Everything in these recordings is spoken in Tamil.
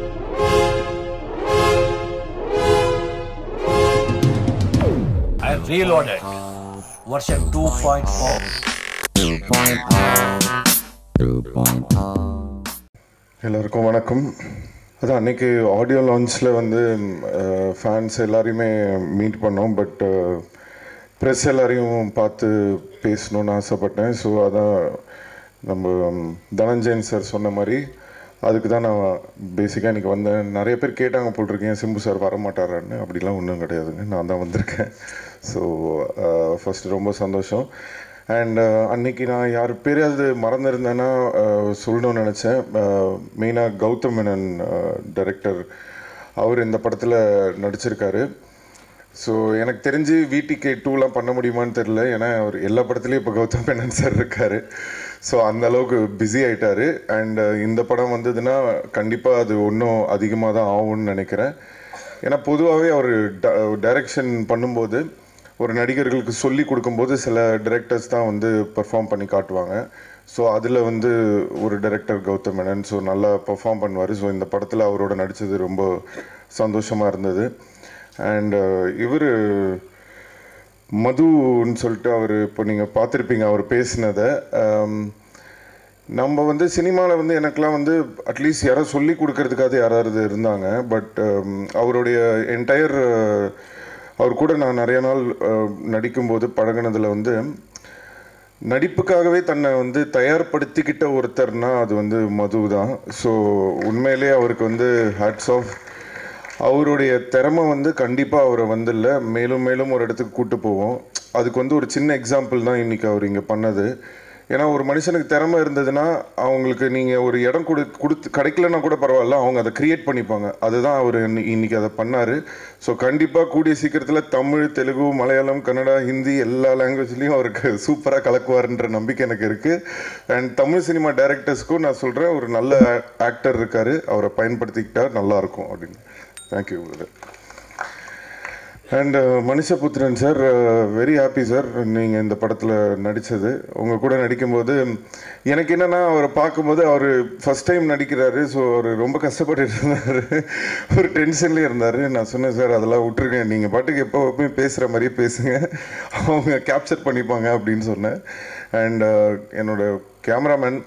I reloaded. Version 2.4. எல்லாருக்கும் வணக்கம் அதான் அன்னைக்கு ஆடியோ லான்ச்சில் வந்து ஃபேன்ஸ் எல்லாரையுமே மீட் பண்ணோம் பட் ப்ரெஸ் எல்லாரையும் பார்த்து பேசணும்னு ஆசைப்பட்டேன் ஸோ அதான் நம்ம ம், தனஞ்சயன் சார் சொன்ன மாதிரி அதுக்கு தான் நான் பேசிக்காக இன்றைக்கி வந்தேன் நிறைய பேர் கேட்டாங்க போட்டிருக்கேன் சிம்பு சார் வரமாட்டாரான்னு அப்படிலாம் ஒன்றும் கிடையாதுங்க நான் தான் வந்திருக்கேன் ஸோ ஃபஸ்ட்டு ரொம்ப சந்தோஷம் அண்ட் அன்னைக்கு நான் யார் பேரையாவது மறந்துருந்தேன்னா அஹ், சொல்லணும்னு நினச்சேன் மெயினாக கௌதம் மேனன் டைரக்டர் அவர் இந்த படத்தில் நடிச்சிருக்காரு ஸோ எனக்கு தெரிஞ்சு விடிகே டூலாம் பண்ண முடியுமான்னு தெரில ஏன்னா அவர் எல்லா படத்துலையும் இப்போ கௌதம் மேனன் சார் இருக்கார் ஸோ அந்த அளவுக்கு பிஸி ஆயிட்டாரு அண்ட் இந்த படம் வந்ததுன்னா கண்டிப்பாக அது இன்னும் அதிகமாக தான் ஆகும்னு நினைக்கிறேன் ஏன்னா பொதுவாகவே அவர் டைரக்ஷன் பண்ணும்போது ஒரு நடிகர்களுக்கு சொல்லி கொடுக்கும்போது சில டிரெக்டர்ஸ் தான் வந்து பெர்ஃபார்ம் பண்ணி காட்டுவாங்க ஸோ அதில் வந்து ஒரு டைரக்டர் கௌதம் மேனன் ஸோ நல்லா பெர்ஃபார்ம் பண்ணுவார் ஸோ இந்த படத்தில் அவரோட நடித்தது ரொம்ப சந்தோஷமாக இருந்தது அண்ட் இவர் மதுன்னு சொல்லிட்டு அவர் இப்போ நீங்கள் பார்த்துருப்பீங்க அவர் பேசினதை ஆம், நம்ம வந்து சினிமாவில் வந்து எனக்கெலாம் வந்து அட்லீஸ்ட் யாரோ சொல்லி கொடுக்கறதுக்காவது யாராவது இருந்தாங்க பட் அவருடைய என்டையர் அவர் கூட நான் நிறைய நாள் அஹ், நடிக்கும்போது பழகுனதில் வந்து நடிப்புக்காகவே தன்னை வந்து தயார்படுத்திக்கிட்ட ஒருத்தர்னா அது வந்து மது தான் ஸோ உண்மையிலே அவருக்கு வந்து ஹேட்ஸ் ஆஃப் அவருடைய திறமை வந்து கண்டிப்பாக அவரை வந்து இல்லை மேலும் மேலும் ஒரு இடத்துக்கு கூட்டு போவோம் அதுக்கு வந்து ஒரு சின்ன எக்ஸாம்பிள் தான் இன்றைக்கி அவர் இங்கே பண்ணது ஏன்னா ஒரு மனுஷனுக்கு திறமை இருந்ததுன்னா அவங்களுக்கு நீங்கள் ஒரு இடம் கொடு கொடுத்து கிடைக்கலன்னா கூட பரவாயில்ல அவங்க அதை கிரியேட் பண்ணிப்பாங்க அதுதான் அவர் இன்னைக்கு அதை பண்ணார் ஸோ கண்டிப்பாக கூடிய சீக்கிரத்தில் தமிழ் தெலுங்கு மலையாளம் கன்னடா ஹிந்தி எல்லா லாங்குவேஜ்லேயும் அவருக்கு சூப்பராக கலக்குவார்ன்ற நம்பிக்கை எனக்கு இருக்குது அண்ட் தமிழ் சினிமா டைரக்டர்ஸ்க்கும் நான் சொல்கிறேன் ஒரு நல்ல ஆக்டர் இருக்கார் அவரை பயன்படுத்திக்கிட்டா நல்லாயிருக்கும் அப்படின்னு thank you brother and Manushyaputhiran sir very happy sir நீங்கள் இந்த படத்தில் நடித்தது உங்கள் கூட நடிக்கும்போது எனக்கு என்னென்னா அவரை பார்க்கும்போது அவர் ஃபஸ்ட் டைம் நடிக்கிறாரு ஸோ அவர் ரொம்ப கஷ்டப்பட்டுட்டு இருந்தார் ஒரு டென்ஷன்லேயே இருந்தார் நான் சொன்னேன் சார் அதெல்லாம் விட்டுருங்க நீங்கள் பாட்டுக்கு எப்போவுமே பேசுகிற மாதிரியே பேசுங்க அவங்க கேப்சர் பண்ணிப்பாங்க அப்படின்னு சொன்னேன் அண்ட் என்னோட கேமராமேன்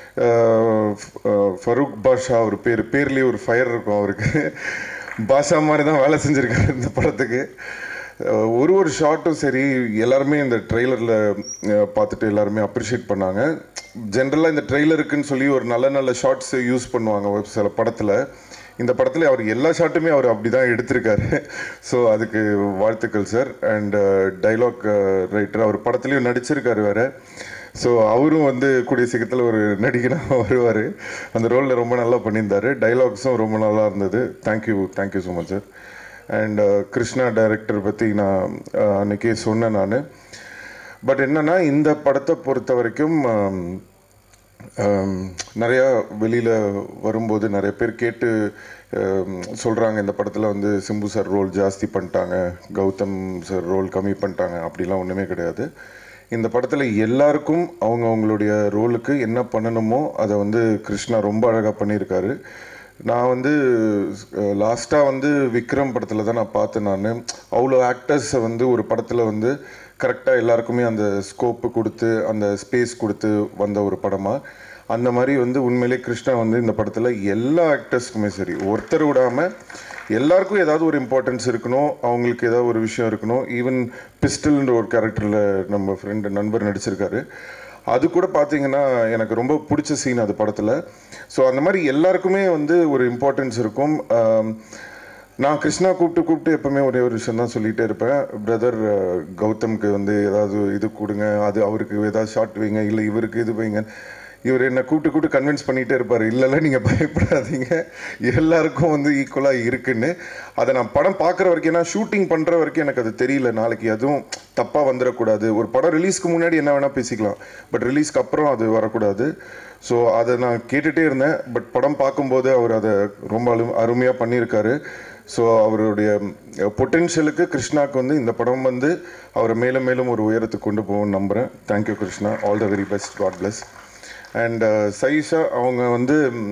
ஃபரூக் பாஷா அவர் பேர் பேர்லேயே ஒரு ஃபயர் இருக்கும் அவருக்கு பாஷா மாதிரி தான் வேலை செஞ்சுருக்காரு இந்த படத்துக்கு அஹ் ஒரு ஒரு ஷார்ட்டும் சரி எல்லாருமே இந்த ட்ரெய்லரில் பார்த்துட்டு எல்லாருமே அப்ரிஷியேட் பண்ணாங்க ஜென்ரலாக இந்த ட்ரெய்லருக்குன்னு சொல்லி ஒரு நல்ல நல்ல ஷார்ட்ஸ் யூஸ் பண்ணுவாங்க ஒரு சில படத்தில் இந்த படத்தில் அவர் எல்லா ஷாட்டுமே அவர் அப்படி தான் எடுத்திருக்காரு ஸோ அதுக்கு வாழ்த்துக்கள் சார் அண்ட் டைலாக் ரைட்டர் அவர் படத்துலையும் நடிச்சிருக்காரு வேறு ஸோ அவரும் வந்து கூடிய சீக்கிரத்தில் ஒரு நடிகனாக வருவார் அந்த ரோலில் ரொம்ப நல்லா பண்ணியிருந்தாரு டைலாக்ஸும் ரொம்ப நல்லா இருந்தது thank you thank you so much sir and Krishna director பற்றி நான் அஹ், அன்னைக்கே சொன்னேன் நான் பட் என்னன்னா இந்த படத்தை பொறுத்த வரைக்கும் ஆம், ஆம், நிறையா வெளியில் வரும்போது நிறைய பேர் கேட்டு சொல்கிறாங்க இந்த படத்தில் வந்து சிம்பு சார் ரோல் ஜாஸ்தி பண்ணிட்டாங்க கௌதம் சார் ரோல் கம்மி பண்ணிட்டாங்க அப்படிலாம் ஒன்றுமே கிடையாது இந்த படத்தில் எல்லாருக்கும் அவங்க அவங்களுடைய ரோலுக்கு என்ன பண்ணணுமோ அதை வந்து கிருஷ்ணா ரொம்ப அழகாக பண்ணியிருக்காரு நான் வந்து லாஸ்ட்டாக வந்து விக்ரம் படத்தில் தான் நான் பார்த்தேன் நான் அவ்வளோ ஆக்டர்ஸை வந்து ஒரு படத்தில் வந்து கரெக்டாக எல்லாருக்குமே அந்த ஸ்கோப்பு கொடுத்து அந்த ஸ்பேஸ் கொடுத்து வந்த ஒரு படமாக அந்த மாதிரி வந்து உண்மையிலே கிருஷ்ணா வந்து இந்த படத்தில் எல்லா ஆக்டர்ஸ்க்குமே சரி ஒருத்தர் விடாமல் எல்லாருக்கும் ஏதாவது ஒரு இம்பார்ட்டன்ஸ் இருக்கணும் அவங்களுக்கு ஏதாவது ஒரு விஷயம் இருக்கணும் ஈவன் பிஸ்டல்ன்ற ஒரு கேரக்டரில் நம்ம ஃப்ரெண்டு நண்பர் நடிச்சிருக்காரு அது கூட பார்த்தீங்கன்னா எனக்கு ரொம்ப பிடிச்ச சீன் அது படத்தில் ஸோ அந்த மாதிரி எல்லாருக்குமே வந்து ஒரு இம்பார்ட்டன்ஸ் இருக்கும் ஆம், நான் கிருஷ்ணா கூப்பிட்டு கூப்பிட்டு எப்பவுமே ஒரே ஒரு விஷயம் தான் சொல்லிகிட்டே இருப்பேன் பிரதர் கௌதம்க்கு வந்து ஏதாவது இது கொடுங்க அது அவருக்கு ஏதாவது ஷார்ட் வைங்க இல்லை இவருக்கு இது வைங்க இவர் என்னை கூப்பிட்டு கூப்பிட்டு கன்வின்ஸ் பண்ணிகிட்டே இருப்பார் இல்லைல்ல நீங்கள் பயப்படாதீங்க எல்லாருக்கும் வந்து ஈக்குவலாக இருக்குன்னு அதை நான் படம் பார்க்குற வரைக்கும் ஏன்னா ஷூட்டிங் பண்ணுற வரைக்கும் எனக்கு அது தெரியல நாளைக்கு அதுவும் தப்பாக வந்துடக்கூடாது ஒரு படம் ரிலீஸ்க்கு முன்னாடி என்ன வேணால் பேசிக்கலாம் பட் ரிலீஸ்க்கு அப்புறம் அது வரக்கூடாது ஸோ அதை நான் கேட்டுகிட்டே இருந்தேன் பட் படம் பார்க்கும்போது அவர் அதை ரொம்ப அரு அருமையாக பண்ணியிருக்காரு ஸோ அவருடைய பொட்டென்ஷியலுக்கு கிருஷ்ணாக்கு வந்து இந்த படம் வந்து அவரை மேலும் மேலும் ஒரு உயரத்துக்கு கொண்டு போகும்னு நம்புகிறேன் thank you Krishna all the very best god bless and Sayyeshaa அவங்க வந்து ம்,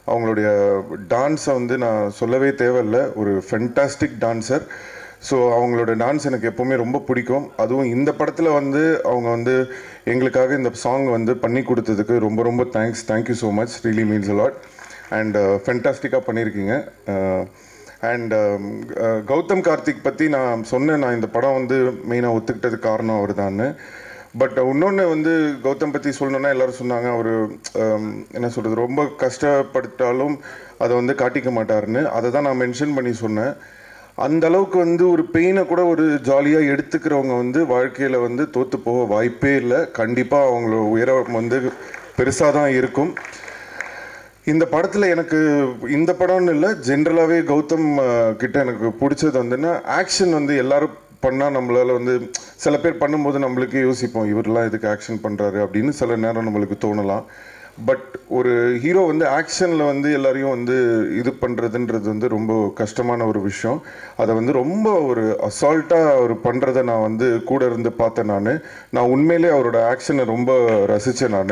அவங்களுடைய டான்ஸை வந்து நான் சொல்லவே தேவையில்ல ஒரு ஃபென்டாஸ்டிக் டான்சர் ஸோ அவங்களோட டான்ஸ் எனக்கு எப்போவுமே ரொம்ப பிடிக்கும் அதுவும் இந்த படத்தில் வந்து அவங்க வந்து எங்களுக்காக இந்த சாங் வந்து பண்ணி கொடுத்ததுக்கு ரொம்ப ரொம்ப thanks thank you so much really means a lot and ஃபென்டாஸ்டிக்காக பண்ணியிருக்கீங்க அண்ட் கௌதம் கார்த்திக் பற்றி நான் சொன்னேன் நான் இந்த படம் வந்து மெயினாக ஒத்துக்கிட்டது காரணம் அவர் பட் இன்னொன்று வந்து கௌதம் பற்றி சொல்லணுன்னா எல்லாரும் சொன்னாங்க அவர் என்ன சொல்கிறது ரொம்ப கஷ்டப்பட்டாலும் அதை வந்து காட்டிக்க மாட்டாருன்னு அதை தான் நான் மென்ஷன் பண்ணி சொன்னேன் அந்த அளவுக்கு வந்து ஒரு பெயினை கூட ஒரு ஜாலியாக எடுத்துக்கிறவங்க வந்து வாழ்க்கையில் வந்து தோற்று போக வாய்ப்பே இல்லை கண்டிப்பாக அவங்களோட உயரம் வந்து பெருசாக தான் இருக்கும் இந்த படத்தில் எனக்கு இந்த படம்னு இல்லை ஜென்ரலாகவே கௌதம் அஹ், கிட்ட எனக்கு பிடிச்சது வந்துன்னா ஆக்ஷன் வந்து எல்லாரும் பண்ணால் நம்மளால வந்து சில பேர் பண்ணும்போது நம்மளுக்கே யோசிப்போம் இவரெல்லாம் இதுக்கு ஆக்ஷன் பண்ணுறாரு அப்படின்னு சில நேரம் நம்மளுக்கு தோணலாம் பட் ஒரு ஹீரோ வந்து ஆக்ஷனில் வந்து எல்லாரையும் வந்து இது பண்ணுறதுன்றது வந்து ரொம்ப கஷ்டமான ஒரு விஷயம் அதை வந்து ரொம்ப ஒரு அசால்ட்டாக அவர் பண்ணுறதை நான் வந்து கூட இருந்து பார்த்தேன் நான் நான் உண்மையிலே அவரோட ஆக்ஷனை ரொம்ப ரசித்தேன் நான்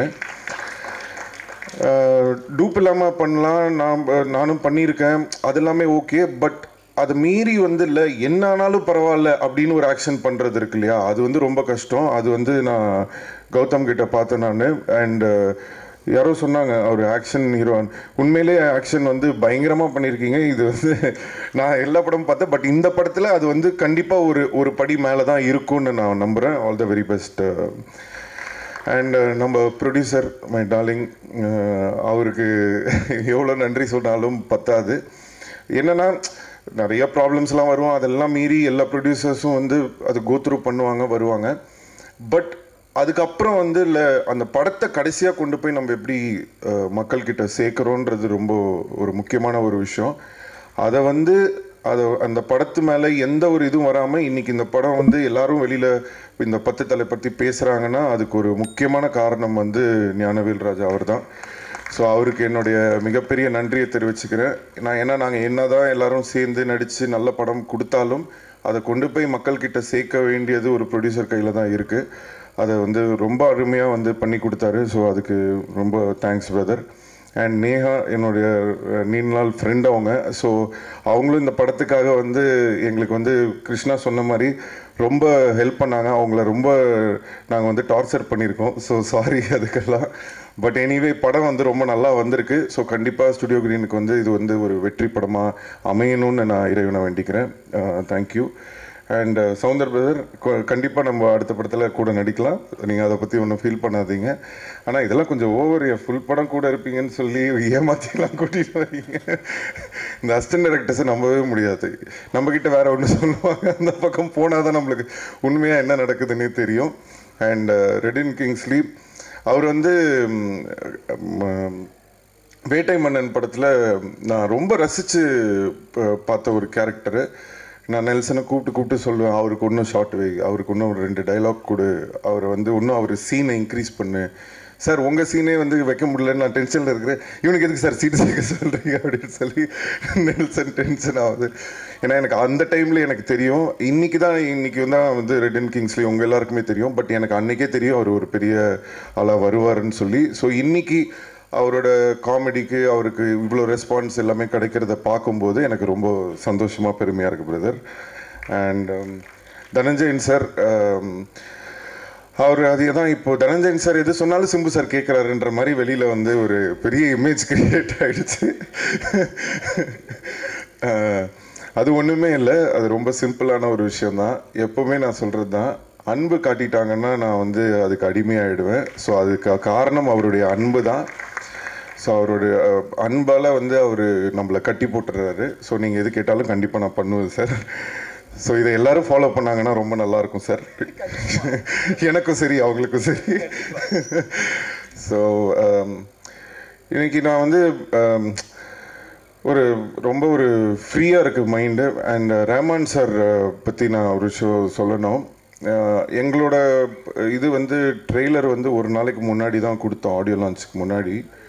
டூப் இல்லாமல் பண்ணலாம் நான் நானும் பண்ணியிருக்கேன் அது எல்லாமே ஓகே பட் அது மீறி வந்து இல்லை என்ன ஆனாலும் பரவாயில்ல அப்படின்னு ஒரு ஆக்ஷன் பண்ணுறது இருக்கு இல்லையா அது வந்து ரொம்ப கஷ்டம் அது வந்து நான் கௌதம் கிட்ட பார்த்தேன் நான் அண்ட் யாரோ சொன்னாங்க அவர் ஆக்ஷன் ஹீரோ உண்மையிலே ஆக்ஷன் வந்து பயங்கரமாக பண்ணியிருக்கீங்க இது வந்து நான் எல்லா படமும் பார்த்தேன் பட் இந்த படத்தில் அது வந்து கண்டிப்பாக ஒரு ஒரு படி மேலே தான் இருக்கும்னு நான் நம்புகிறேன் all the very best and நம்ம ப்ரொடியூசர் மை டார்லிங் அவருக்கு எவ்வளோ நன்றி சொன்னாலும் பத்தாது என்னன்னா நிறைய ப்ராப்ளம்ஸ்லாம் வரும் அதெல்லாம் மீறி எல்லா ப்ரொடியூசர்ஸும் வந்து அது கோத்ரூ பண்ணுவாங்க வருவாங்க பட் அதுக்கப்புறம் வந்து இல்லை அந்த படத்தை கடைசியாக கொண்டு போய் நம்ம எப்படி அஹ், மக்கள்கிட்ட சேர்க்குறோன்றது ரொம்ப ஒரு முக்கியமான ஒரு விஷயம் அதை வந்து அதை அந்த படத்து மேலே எந்த ஒரு இதுவும் வராமல் இன்னைக்கு இந்த படம் வந்து எல்லாரும் வெளியில் இந்த பத்து தலை பற்றி பேசுகிறாங்கன்னா அதுக்கு ஒரு முக்கியமான காரணம் வந்து ஞானவேல் ராஜா அவர் தான் ஸோ அவருக்கு என்னுடைய மிகப்பெரிய நன்றியை தெரிவிச்சுக்கிறேன் நான் ஏன்னா நாங்கள் என்னதான் எல்லாரும் சேர்ந்து நடித்து நல்ல படம் கொடுத்தாலும் அதை கொண்டு போய் மக்கள்கிட்ட சேர்க்க வேண்டியது ஒரு ப்ரொடியூசர் கையில் தான் இருக்குது அதை வந்து ரொம்ப அருமையாக வந்து பண்ணி கொடுத்தாரு ஸோ அதுக்கு ரொம்ப தேங்க்ஸ் பிரதர் அண்ட் நேஹா என்னுடைய அஹ், நீண்ட நாள் ஃப்ரெண்ட் அவங்க ஸோ அவங்களும் இந்த படத்துக்காக வந்து எங்களுக்கு வந்து கிருஷ்ணா சொன்ன மாதிரி ரொம்ப ஹெல்ப் பண்ணாங்க அவங்கள ரொம்ப நாங்கள் வந்து டார்ச்சர் பண்ணியிருக்கோம் ஸோ சாரி அதுக்கெல்லாம் பட் எனிவே படம் வந்து ரொம்ப நல்லா வந்திருக்கு ஸோ கண்டிப்பாக ஸ்டுடியோ கிரீனுக்கு வந்து இது வந்து ஒரு வெற்றி படமாக அமையணும்னு நான் இறைவனை வேண்டிக்கிறேன் தேங்க்யூ அண்ட் சவுந்தர் பிரதர் கண்டிப்பாக நம்ம அடுத்த படத்தில் கூட நடிக்கலாம் நீங்கள் அதை பற்றி ஒன்றும் ஃபீல் பண்ணாதீங்க ஆனால் இதெல்லாம் கொஞ்சம் ஓவர் ஃபுல் படம் கூட இருப்பீங்கன்னு சொல்லி ஏமாத்திலாம் கூட்டிகிட்டு வரீங்க இந்த அசிஸ்டன்ட் டைரக்டர்ஸை நம்பவே முடியாது நம்மக்கிட்ட வேற ஒன்று சொல்லுவாங்க அந்த பக்கம் போனால் தான் நம்மளுக்கு உண்மையாக என்ன நடக்குதுன்னே தெரியும் அண்ட் ரெடின் கிங்ஸ்லி அவர் வந்து ம், ம், வேட்டை மன்னன் படத்தில் நான் ரொம்ப ரசித்து பார்த்த ஒரு கேரக்டரு நான் நெல்சனை கூப்பிட்டு கூப்பிட்டு சொல்லுவேன் அவருக்கு இன்னும் ஷார்ட் வை அவருக்கு இன்னும் ஒரு ரெண்டு டைலாக் கொடு அவரை வந்து இன்னும் அவர் சீனை இன்க்ரீஸ் பண்ணு சார் உங்கள் சீனே வந்து வைக்க முடியலன்னு நான் டென்ஷனில் இருக்கிறேன் இவனுக்கு எதுக்கு சார் சீட்டு சேர்க்க சொல்கிறீங்க அப்படின்னு சொல்லி நெல்சன் டென்ஷன் ஆகுது ஏன்னா எனக்கு அந்த டைமில் எனக்கு தெரியும் இன்னைக்கு தான் இன்னைக்கு தான் வந்து ரெட்டன் கிங்ஸ்லி உங்கள் எல்லாருக்குமே தெரியும் பட் எனக்கு அன்னைக்கே தெரியும் அவர் ஒரு பெரிய ஆளாக வருவாருன்னு சொல்லி ஸோ இன்னைக்கு அவரோட காமெடிக்கு அவருக்கு இவ்வளோ ரெஸ்பான்ஸ் எல்லாமே கிடைக்கிறத பார்க்கும்போது எனக்கு ரொம்ப சந்தோஷமாக பெருமையாக இருக்குது பிரதர் அண்ட் தனஞ்சயன் சார் அவர் அதே தான் இப்போ தனஞ்சயன் சார் எது சொன்னாலும் சிம்பு சார் கேட்குறாருன்ற மாதிரி வெளியில் வந்து ஒரு பெரிய இமேஜ் கிரியேட் ஆயிடுச்சு அஹ், அது ஒன்றுமே இல்லை அது ரொம்ப சிம்பிளான ஒரு விஷயம்தான் எப்போவுமே நான் சொல்கிறது தான் அன்பு காட்டிட்டாங்கன்னா நான் வந்து அதுக்கு அடிமையாயிடுவேன் ஸோ அதுக்கு காரணம் அவருடைய அன்பு தான் ஸோ அவருடைய அஹ், அன்பால வந்து அவர் நம்மளை கட்டி போட்டுறாரு ஸோ நீங்கள் எது கேட்டாலும் கண்டிப்பாக நான் பண்ணுவேன் சார் ஸோ இதை எல்லாரும் ஃபாலோ பண்ணாங்கன்னா ரொம்ப நல்லா இருக்கும் சார் எனக்கும் சரி அவங்களுக்கும் சரி ஸோ இன்னைக்கு நான் வந்து um, ஒரு ரொம்ப ஒரு ஃப்ரீயாக இருக்குது மைண்டு அண்ட் ரஹ்மான் சார் பற்றி நான் ஒரு ஷோ சொல்லணும் அஹ், எங்களோட இது வந்து ட்ரெய்லர் வந்து ஒரு நாளைக்கு முன்னாடி தான் கொடுத்தோம் ஆடியோ லான்ச்சுக்கு முன்னாடி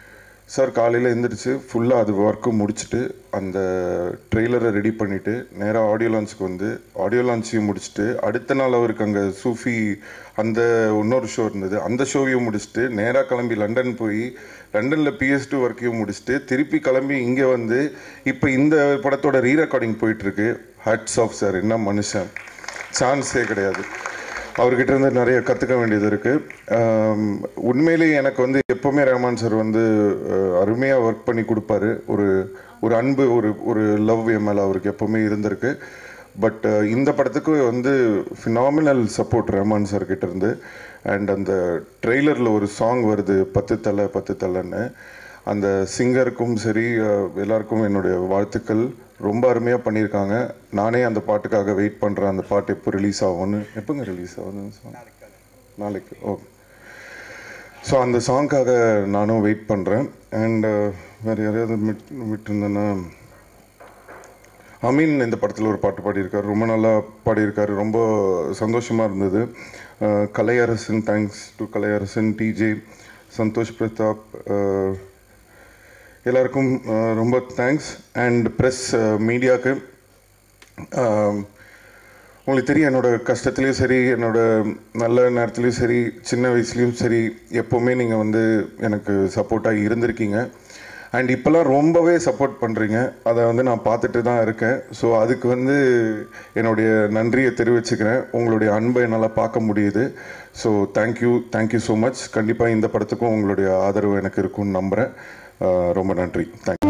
சார் காலையில் எழுந்திரிச்சு ஃபுல்லாக அது ஒர்க்கு முடிச்சுட்டு அந்த ட்ரெய்லரை ரெடி பண்ணிவிட்டு நேராக ஆடியோ லான்ச்சுக்கு வந்து ஆடியோ லான்ச்சையும் முடிச்சுட்டு அடுத்த நாள் அவருக்கு அங்கே சூஃபி அந்த இன்னொரு ஷோ இருந்தது அந்த ஷோவையும் முடிச்சுட்டு நேராக கிளம்பி லண்டன் போய் லண்டனில் பிஎஸ் டூ ஒர்க்கையும் முடிச்சுட்டு திருப்பி கிளம்பி இங்கே வந்து இப்போ இந்த படத்தோட ரீ ரெக்கார்டிங் போயிட்டுருக்கு ஹட்ஸ் ஆஃப் சார் என்ன மனுஷன் சான்ஸே கிடையாது அவர்கிட்ட இருந்து நிறைய கற்றுக்க வேண்டியது இருக்குது உண்மையிலேயே எனக்கு வந்து எப்போவுமே ரஹ்மான் சார் வந்து அருமையாக ஒர்க் பண்ணி கொடுப்பாரு ஒரு ஒரு அன்பு ஒரு ஒரு லவ் என் மேலே அவருக்கு எப்போவுமே இருந்திருக்கு பட் இந்த படத்துக்கு வந்து ஃபினாமினல் சப்போர்ட் ரஹ்மான் சார் கிட்ட இருந்து அண்ட் அந்த ட்ரெய்லரில் ஒரு சாங் வருது பத்து தலை பத்து தலைன்னு அந்த சிங்கருக்கும் சரி அஹ், எல்லாருக்கும் என்னுடைய வாழ்த்துக்கள் ரொம்ப அருமையாக பண்ணியிருக்காங்க நானே அந்த பாட்டுக்காக வெயிட் பண்ணுறேன் அந்த பாட்டு எப்போ ரிலீஸ் ஆகும்னு எப்போங்க ரிலீஸ் ஆகுதுன்னு song? நாளைக்கு ஓகே ஸோ அந்த சாங்க்காக நானும் வெயிட் பண்ணுறேன் அண்ட் வேறு யாரையாவது விட் விட்டுருந்தேன்னா அமீன் இந்த படத்தில் ஒரு பாட்டு பாடியிருக்காரு ரொம்ப நல்லா பாடியிருக்காரு ரொம்ப சந்தோஷமாக இருந்தது அஹ், Kalaiyarasan thanks to Kalaiyarasan DJ Santhosh Prathap அஹ், எல்லாருக்கும் அஹ், ரொம்ப தேங்க்ஸ் அண்ட் ப்ரெஸ் மீடியாவுக்கு உங்களுக்கு தெரியும் என்னோட கஷ்டத்துலேயும் சரி என்னோட நல்ல நேரத்துலையும் சரி சின்ன வயசுலேயும் சரி எப்போவுமே நீங்கள் வந்து எனக்கு சப்போர்ட்டாக இருந்திருக்கீங்க அண்ட் இப்போல்லாம் ரொம்பவே சப்போர்ட் பண்ணுறீங்க அதை வந்து நான் பார்த்துட்டு தான் இருக்கேன் ஸோ அதுக்கு வந்து என்னுடைய நன்றியை தெரிவிச்சுக்கிறேன் உங்களுடைய அன்பை என்னால் பார்க்க முடியுது so thank you thank you so much கண்டிப்பாக இந்த படத்துக்கும் உங்களுடைய ஆதரவு எனக்கு இருக்கும்னு நம்புகிறேன் அஹ் ரொம்ப நன்றி தேங்க்யூ